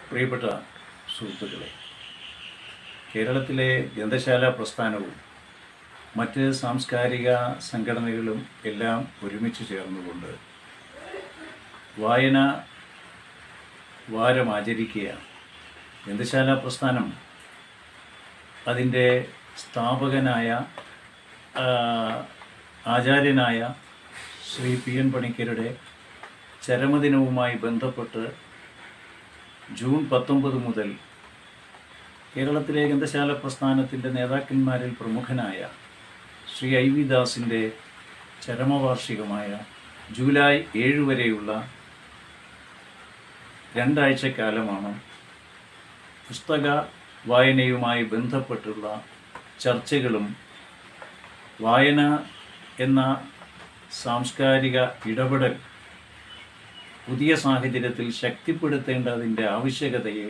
പ്രിയപ്പെട്ട സുഹൃത്തുക്കളെ കേരളത്തിലെ ഗ്രന്ഥശാല പ്രസ്ഥാനവും മറ്റ് സാംസ്കാരിക സംഘടനകളും എല്ലാം ഒരുമിച്ച് ചേർന്നുകൊണ്ട് വായന വാരം ആചരിക്കുകയാണ് ഗ്രന്ഥശാല പ്രസ്ഥാനം അതിൻ്റെ സ്ഥാപകനായ ആ, ആചാര്യനായ ശ്രീ പി എൻ പണിക്കരുടെ ചരമദിനവുമായി ബന്ധപ്പെട്ട് ജൂൺ പത്തൊമ്പത് മുതൽ കേരളത്തിലെ ഗ്രന്ഥശാല പ്രസ്ഥാനത്തിൻ്റെ നേതാക്കന്മാരിൽ പ്രമുഖനായ ശ്രീ ഐ വി ദാസിൻ്റെ ചരമവാർഷികമായ ജൂലൈ ഏഴ് വരെയുള്ള രണ്ടാഴ്ചക്കാലമാണ് പുസ്തക വായനയുമായി ബന്ധപ്പെട്ടുള്ള ചർച്ചകളും വായന എന്ന സാംസ്കാരിക ഇടപെടൽ പുതിയ സാഹചര്യത്തിൽ ശക്തിപ്പെടുത്തേണ്ടതിൻ്റെ ആവശ്യകതയെ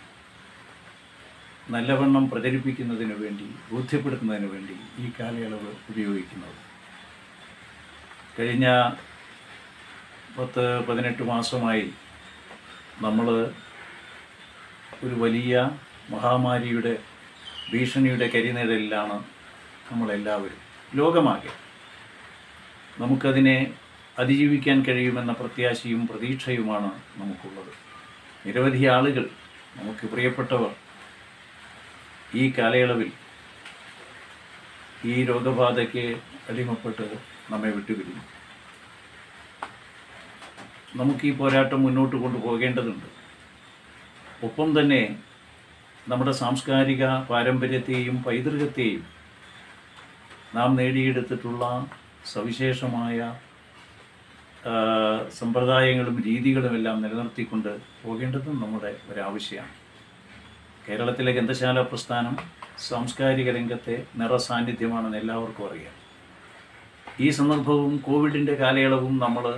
നല്ലവണ്ണം പ്രചരിപ്പിക്കുന്നതിന് വേണ്ടി ബോധ്യപ്പെടുത്തുന്നതിന് വേണ്ടി ഈ കാലയളവ് ഉപയോഗിക്കുന്നത് കഴിഞ്ഞ പത്ത് പതിനെട്ട് മാസമായി നമ്മൾ ഒരു വലിയ മഹാമാരിയുടെ ഭീഷണിയുടെ കരിനിഴലിലാണ് നമ്മളെല്ലാവരും ലോകമാകെ നമുക്കതിനെ അതിജീവിക്കാൻ കഴിയുമെന്ന പ്രത്യാശയും പ്രതീക്ഷയുമാണ് നമുക്കുള്ളത് നിരവധി ആളുകൾ നമുക്ക് പ്രിയപ്പെട്ടവർ ഈ കാലയളവിൽ ഈ രോഗബാധയ്ക്ക് അടിമപ്പെട്ട് നമ്മെ വിട്ടുപിരിഞ്ഞു നമുക്ക് ഈ പോരാട്ടം മുന്നോട്ട് കൊണ്ടുപോകേണ്ടതുണ്ട് ഒപ്പം തന്നെ നമ്മുടെ സാംസ്കാരിക പാരമ്പര്യത്തെയും പൈതൃകത്തെയും നാം നേടിയെടുത്തിട്ടുള്ള സവിശേഷമായ ആ, സമ്പ്രദായങ്ങളും രീതികളുമെല്ലാം നിലനിർത്തിക്കൊണ്ട് പോകേണ്ടതും നമ്മുടെ ഒരാവശ്യമാണ് കേരളത്തിലെ ഗ്രന്ഥശാല പ്രസ്ഥാനം സാംസ്കാരിക രംഗത്തെ നിറസാന്നിധ്യമാണെന്ന് എല്ലാവർക്കും അറിയാം ഈ സന്ദർഭവും കോവിഡിൻ്റെ കാലയളവും നമ്മൾ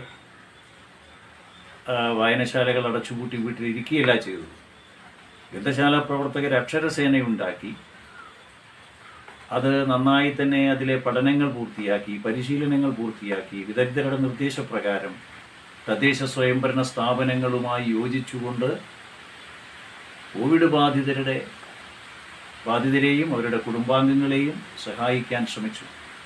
വായനശാലകൾ അടച്ചുപൂട്ടി വീട്ടിലിരിക്കുകയല്ല ചെയ്തത് ഗ്രന്ഥശാല പ്രവർത്തകർ അക്ഷരസേനയുണ്ടാക്കി അത് നന്നായി തന്നെ അതിലെ പഠനങ്ങൾ പൂർത്തിയാക്കി പരിശീലനങ്ങൾ പൂർത്തിയാക്കി വിദഗ്ധരുടെ നിർദ്ദേശപ്രകാരം തദ്ദേശ സ്വയംഭരണ സ്ഥാപനങ്ങളുമായി യോജിച്ചുകൊണ്ട് കോവിഡ് ബാധിതരുടെ ബാധിതരെയും അവരുടെ കുടുംബാംഗങ്ങളെയും സഹായിക്കാൻ ശ്രമിച്ചു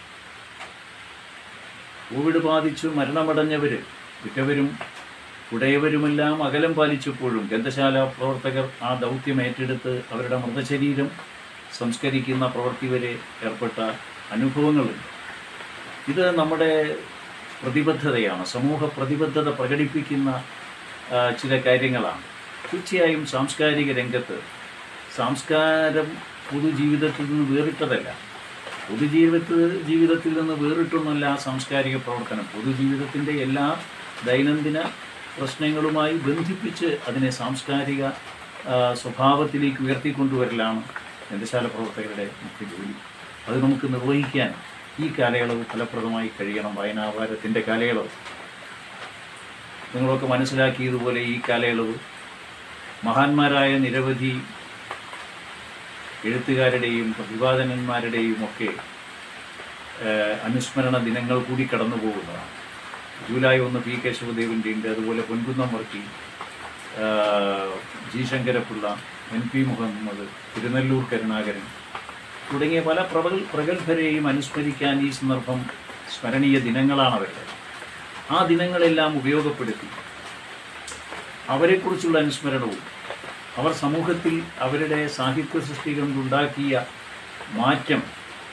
കോവിഡ് ബാധിച്ചു മരണമടഞ്ഞവർ മിക്കവരും ഉടയവരുമെല്ലാം അകലം പാലിച്ചപ്പോഴും ഗ്രന്ഥശാല പ്രവർത്തകർ ആ ദൗത്യം ഏറ്റെടുത്ത് അവരുടെ മൃതശരീരം സംസ്കരിക്കുന്ന പ്രവൃത്തി വരെ ഏർപ്പെട്ട അനുഭവങ്ങളുണ്ട് ഇത് നമ്മുടെ പ്രതിബദ്ധതയാണ് സമൂഹ പ്രതിബദ്ധത പ്രകടിപ്പിക്കുന്ന ആ, ചില കാര്യങ്ങളാണ് തീർച്ചയായും സാംസ്കാരിക രംഗത്ത് സംസ്കാരം പൊതുജീവിതത്തിൽ നിന്ന് വേറിട്ടതല്ല പൊതുജീവിതത്തിൽ ജീവിതത്തിൽ നിന്ന് വേറിട്ടൊന്നുമല്ല സാംസ്കാരിക പ്രവർത്തനം പൊതുജീവിതത്തിൻ്റെ എല്ലാ ദൈനംദിന പ്രശ്നങ്ങളുമായി ബന്ധിപ്പിച്ച് അതിനെ സാംസ്കാരിക ആ, സ്വഭാവത്തിലേക്ക് ഉയർത്തിക്കൊണ്ടുവരലാണ് ഗ്രന്ഥശാല പ്രവർത്തകരുടെ മുഖ്യ ജോലി അത് നമുക്ക് നിർവഹിക്കാൻ ഈ കാലയളവ് ഫലപ്രദമായി കഴിയണം വായനാവാരത്തിൻ്റെ കാലയളവ് നിങ്ങളൊക്കെ മനസ്സിലാക്കിയതുപോലെ ഈ കാലയളവ് മഹാന്മാരായ നിരവധി എഴുത്തുകാരുടെയും പ്രതിപാദനന്മാരുടെയും ഒക്കെ ഏഹ്, അനുസ്മരണ ദിനങ്ങൾ കൂടി കടന്നു പോകുന്നതാണ് ജൂലൈ ഒന്ന് പി കേശവദേവൻ്റെ ഉണ്ട് അതുപോലെ പൊൻകുന്നം വർക്കി ഏഹ്, G Sankarapillai N P Muhammad Thirunellur Karunakaran തുടങ്ങിയ പല പ്രബൽ പ്രഗത്ഭരെയും അനുസ്മരിക്കാൻ ഈ സന്ദർഭം സ്മരണീയ ദിനങ്ങളാണ് അവരുടെ ആ ദിനങ്ങളെല്ലാം ഉപയോഗപ്പെടുത്തി അവരെക്കുറിച്ചുള്ള അനുസ്മരണവും അവർ സമൂഹത്തിൽ അവരുടെ സാഹിത്യ സൃഷ്ടി കൊണ്ടുണ്ടാക്കിയ മാറ്റം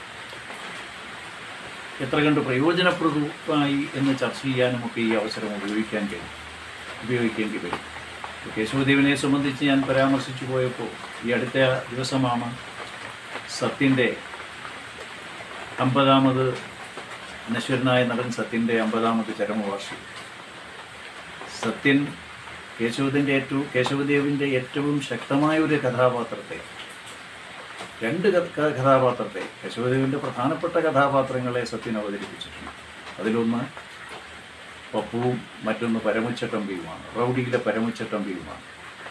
എത്ര കണ്ട് പ്രയോജനപ്രദമായി എന്ന് ചർച്ച ചെയ്യാനും ഒക്കെ ഈ അവസരം ഉപയോഗിക്കാൻ കഴിയും ഉപയോഗിക്കേണ്ടി വരും ഇപ്പോൾ കേശവദേവനെ സംബന്ധിച്ച് ഞാൻ പരാമർശിച്ചു പോയപ്പോൾ ഈ അടുത്ത ദിവസമാണ് സത്യൻ്റെ അമ്പതാമത് നശ്വരനായ നടൻ സത്യൻ്റെ അമ്പതാമത് ചരമവാർഷികം സത്യൻ കേശവത്തിൻ്റെ ഏറ്റവും കേശവദേവിൻ്റെ ഏറ്റവും ശക്തമായ ഒരു കഥാപാത്രത്തെ രണ്ട് ക- ക- കഥാപാത്രത്തെ കേശവദേവിൻ്റെ പ്രധാനപ്പെട്ട കഥാപാത്രങ്ങളെ സത്യൻ അവതരിപ്പിച്ചിട്ടുണ്ട് അതിലൊന്ന് പപ്പുവും മറ്റൊന്ന് പരമുച്ചട്ടമ്പിയുമാണ് റൗഡിയിലെ പരമുച്ചട്ടമ്പിയുമാണ്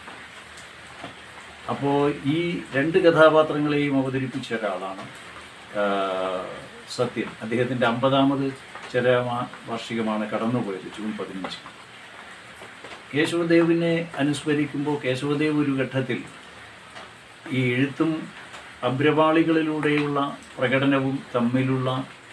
അപ്പോൾ ഈ രണ്ട് കഥാപാത്രങ്ങളെയും അവതരിപ്പിച്ച ഒരാളാണ് ആ, സത്യൻ അദ്ദേഹത്തിൻ്റെ അമ്പതാമത് ചരമ വാർഷികമാണ് കടന്നുപോയത് ജൂൺ പതിനഞ്ച് കേശവദേവിനെ അനുസ്മരിക്കുമ്പോൾ കേശവദേവ് ഒരു ഘട്ടത്തിൽ ഈ എഴുത്തും അഭ്രപാളികളിലൂടെയുള്ള പ്രകടനവും തമ്മിലുള്ള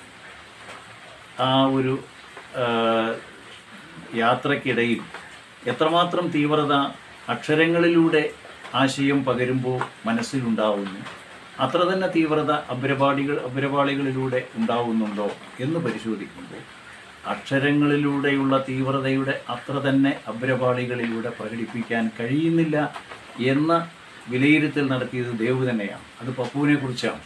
ആ ഒരു ആ, യാത്രക്കിടയിൽ എത്രമാത്രം തീവ്രത അക്ഷരങ്ങളിലൂടെ ആശയം പകരുമ്പോൾ മനസ്സിലുണ്ടാവുന്നു അത്ര തന്നെ തീവ്രത അഭ്രപാളികൾ അഭ്രപാളികളിലൂടെ ഉണ്ടാവുന്നുണ്ടോ എന്ന് പരിശോധിക്കുമ്പോൾ അക്ഷരങ്ങളിലൂടെയുള്ള തീവ്രതയുടെ അത്ര തന്നെ അഭ്രപാളികളിലൂടെ പ്രകടിപ്പിക്കാൻ കഴിയുന്നില്ല എന്ന വിലയിരുത്തൽ നടത്തിയത് ദേവ് തന്നെയാണ് അത് പപ്പുവിനെ കുറിച്ചാണ്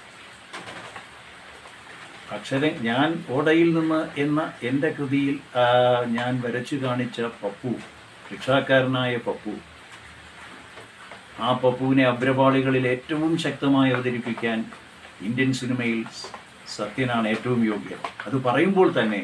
അക്ഷരം ഞാൻ ഓടയിൽ നിന്ന് എന്ന എൻ്റെ കൃതിയിൽ ആ, ഞാൻ വരച്ചു കാണിച്ച പപ്പു ഭിക്ഷാക്കാരനായ പപ്പു ആ പപ്പുവിനെ അഗ്രപാളികളിൽ ഏറ്റവും ശക്തമായി അവതരിപ്പിക്കാൻ ഇന്ത്യൻ സിനിമയിൽ സത്യനാണ് ഏറ്റവും യോഗ്യൻ അത് പറയുമ്പോൾ തന്നെ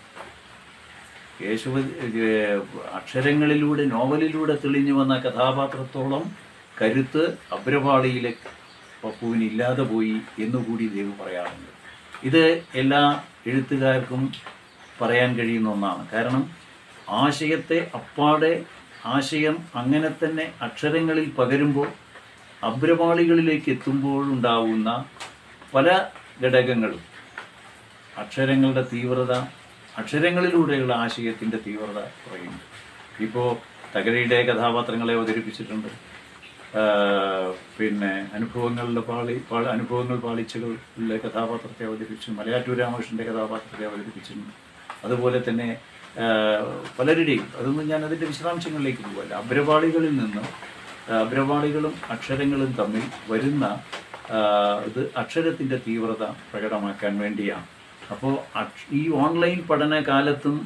കേശവ ഏർ, അക്ഷരങ്ങളിലൂടെ നോവലിലൂടെ തെളിഞ്ഞു വന്ന കഥാപാത്രത്തോളം കരുത്ത് അഗ്രപാളിയിലെ പപ്പുവിന് ഇല്ലാതെ പോയി എന്നുകൂടി ദേവ് പറയാറുണ്ട് ഇത് എല്ലാ എഴുത്തുകാർക്കും പറയാൻ കഴിയുന്ന ഒന്നാണ് കാരണം ആശയത്തെ അപ്പാടെ ആശയം അങ്ങനെ തന്നെ അക്ഷരങ്ങളിൽ പകരുമ്പോൾ അഭ്രപാളികളിലേക്ക് എത്തുമ്പോഴുണ്ടാവുന്ന പല ഘടകങ്ങളും അക്ഷരങ്ങളുടെ തീവ്രത അക്ഷരങ്ങളിലൂടെയുള്ള ആശയത്തിൻ്റെ തീവ്രത കുറയുന്നു ഇപ്പോൾ തകഴിയുടെ കഥാപാത്രങ്ങളെ അവതരിപ്പിച്ചിട്ടുണ്ട് ആ, പിന്നെ അനുഭവങ്ങളുടെ പാളി പാ- അനുഭവങ്ങൾ പാളിച്ചകളിലെ കഥാപാത്രത്തെ അവതരിപ്പിച്ചു മലയാറ്റൂർ രാമകൃഷ്ണൻ്റെ കഥാപാത്രത്തെ അവതരിപ്പിച്ചിട്ടുണ്ട് അതുപോലെ തന്നെ ആ, പലരുടെയും അതൊന്നും ഞാൻ അതിൻ്റെ വിശദാംശങ്ങളിലേക്ക് പോകല്ല അഭ്രപാളികളിൽ നിന്ന് അഭ്രപാളികളും അക്ഷരങ്ങളും തമ്മിൽ വരുന്ന ആ, ഇത് അക്ഷരത്തിൻ്റെ തീവ്രത പ്രകടമാക്കാൻ വേണ്ടിയാണ് അപ്പോൾ ഈ ഓൺലൈൻ പഠന കാലത്തും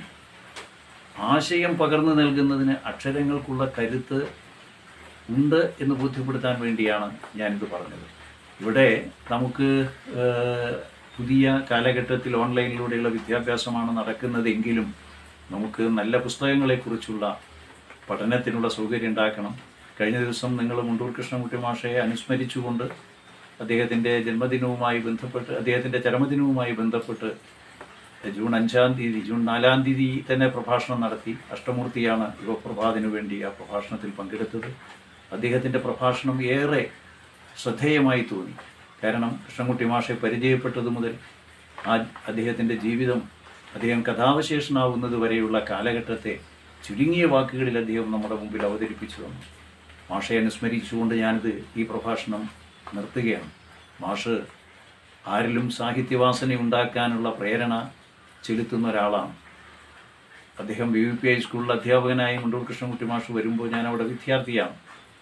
ആശയം പകർന്നു നൽകുന്നതിന് അക്ഷരങ്ങൾക്കുള്ള കരുത്ത് ഉണ്ട് എന്ന് ബോധ്യപ്പെടുത്താൻ വേണ്ടിയാണ് ഞാനിത് പറഞ്ഞത് ഇവിടെ നമുക്ക് ഏഹ്, പുതിയ കാലഘട്ടത്തിൽ ഓൺലൈനിലൂടെയുള്ള വിദ്യാഭ്യാസമാണ് നടക്കുന്നതെങ്കിലും നമുക്ക് നല്ല പുസ്തകങ്ങളെക്കുറിച്ചുള്ള പഠനത്തിനുള്ള സൗകര്യം ഉണ്ടാക്കണം കഴിഞ്ഞ ദിവസം നിങ്ങൾ മുണ്ടൂർ കൃഷ്ണൻകുട്ടി മാഷയെ അനുസ്മരിച്ചുകൊണ്ട് അദ്ദേഹത്തിൻ്റെ ജന്മദിനവുമായി ബന്ധപ്പെട്ട് അദ്ദേഹത്തിൻ്റെ ചരമദിനവുമായി ബന്ധപ്പെട്ട് ജൂൺ അഞ്ചാം തീയതി ജൂൺ നാലാം തീയതി തന്നെ പ്രഭാഷണം നടത്തി അഷ്ടമൂർത്തിയാണ് യുവപ്രഭാതിനു വേണ്ടി ആ പ്രഭാഷണത്തിൽ പങ്കെടുത്തത് അദ്ദേഹത്തിൻ്റെ പ്രഭാഷണം ഏറെ ശ്രദ്ധേയമായി തോന്നി കാരണം കൃഷ്ണൻകുട്ടി മാഷെ പരിചയപ്പെട്ടതു മുതൽ ആ അദ്ദേഹത്തിൻ്റെ ജീവിതം അദ്ദേഹം കഥാവശേഷനാവുന്നത് വരെയുള്ള കാലഘട്ടത്തെ ചുരുങ്ങിയ വാക്കുകളിൽ അദ്ദേഹം നമ്മുടെ മുമ്പിൽ അവതരിപ്പിച്ചു വന്നു മാഷെ അനുസ്മരിച്ചുകൊണ്ട് ഞാനിത് ഈ പ്രഭാഷണം നിർത്തുകയാണ് മാഷ് ആരിലും സാഹിത്യവാസന ഉണ്ടാക്കാനുള്ള പ്രേരണ ചെലുത്തുന്ന ഒരാളാണ് അദ്ദേഹം ബി വി പി ഐ സ്കൂളിൽ അധ്യാപകനായി മുണ്ടൂർ കൃഷ്ണൻകുട്ടി മാഷ് വരുമ്പോൾ ഞാൻ അവിടെ വിദ്യാർത്ഥിയാണ്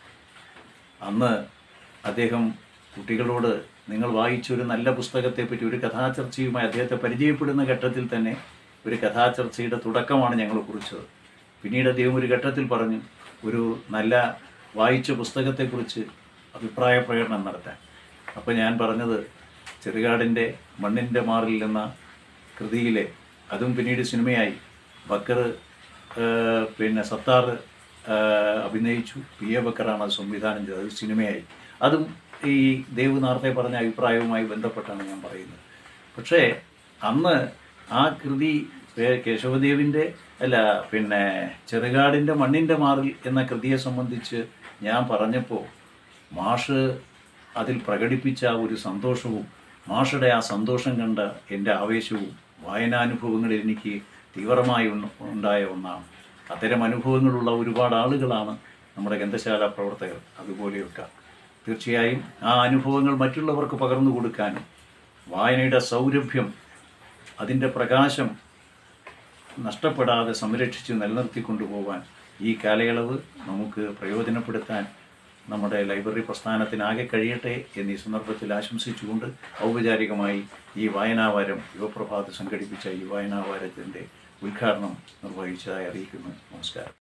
അന്ന് അദ്ദേഹം കുട്ടികളോട് നിങ്ങൾ വായിച്ച ഒരു നല്ല പുസ്തകത്തെപ്പറ്റി ഒരു കഥാചർച്ചയുമായി അദ്ദേഹത്തെ പരിചയപ്പെടുന്ന ഘട്ടത്തിൽ തന്നെ ഒരു കഥാചർച്ചയുടെ തുടക്കമാണ് ഞങ്ങൾ കുറിച്ചത് പിന്നീട് അദ്ദേഹം ഒരു ഘട്ടത്തിൽ പറഞ്ഞു ഒരു നല്ല വായിച്ച പുസ്തകത്തെക്കുറിച്ച് അഭിപ്രായ പ്രകടനം നടത്താൻ അപ്പോൾ ഞാൻ പറഞ്ഞത് ചെറുകാടിൻ്റെ മണ്ണിൻ്റെ മാറിൽ എന്ന കൃതിയിലെ അതും പിന്നീട് സിനിമയായി ബക്കർ ഏഹ്, പിന്നെ സത്താർ ഏഹ്, അഭിനയിച്ചു പി എ ബക്കറാണ് അത് സംവിധാനം ചെയ്തത് അത് സിനിമയായി അതും ഈ ദേവ് നേരത്തെ പറഞ്ഞ അഭിപ്രായവുമായി ബന്ധപ്പെട്ടാണ് ഞാൻ പറയുന്നത് പക്ഷേ അന്ന് ആ കൃതി ഏ- കേശവദേവിൻ്റെ അല്ല പിന്നെ ചെറുകാടിൻ്റെ മണ്ണിൻ്റെ മാറിൽ എന്ന കൃതിയെ സംബന്ധിച്ച് ഞാൻ പറഞ്ഞപ്പോൾ മാഷ് അതിൽ പ്രകടിപ്പിച്ച ആ ഒരു സന്തോഷവും മാഷയുടെ ആ സന്തോഷം കണ്ട എൻ്റെ ആവേശവും വായനാനുഭവങ്ങളിൽ എനിക്ക് തീവ്രമായി ഉണ്ട- ഉണ്ടായ ഒന്നാണ് അത്തരം അനുഭവങ്ങളുള്ള ഒരുപാട് ആളുകളാണ് നമ്മുടെ ഗ്രന്ഥശാല പ്രവർത്തകർ അതുപോലെയൊക്കെ തീർച്ചയായും ആ അനുഭവങ്ങൾ മറ്റുള്ളവർക്ക് പകർന്നു കൊടുക്കാനും വായനയുടെ സൗരഭ്യം അതിൻ്റെ പ്രകാശം നഷ്ടപ്പെടാതെ സംരക്ഷിച്ച് നിലനിർത്തി കൊണ്ടുപോകാൻ ഈ കാലയളവ് നമുക്ക് പ്രയോജനപ്പെടുത്താൻ നമ്മുടെ ലൈബ്രറി പ്രസ്ഥാനത്തിനാകെ കഴിയട്ടെ എന്നീ സന്ദർഭത്തിൽ ആശംസിച്ചുകൊണ്ട് ഔപചാരികമായി ഈ വായനാവാരം യുവപ്രഭാത് സംഘടിപ്പിച്ച ഈ വായനാവാരത്തിൻ്റെ ഉദ്ഘാടനം നിർവഹിച്ചതായി അറിയിക്കുന്നു നമസ്കാരം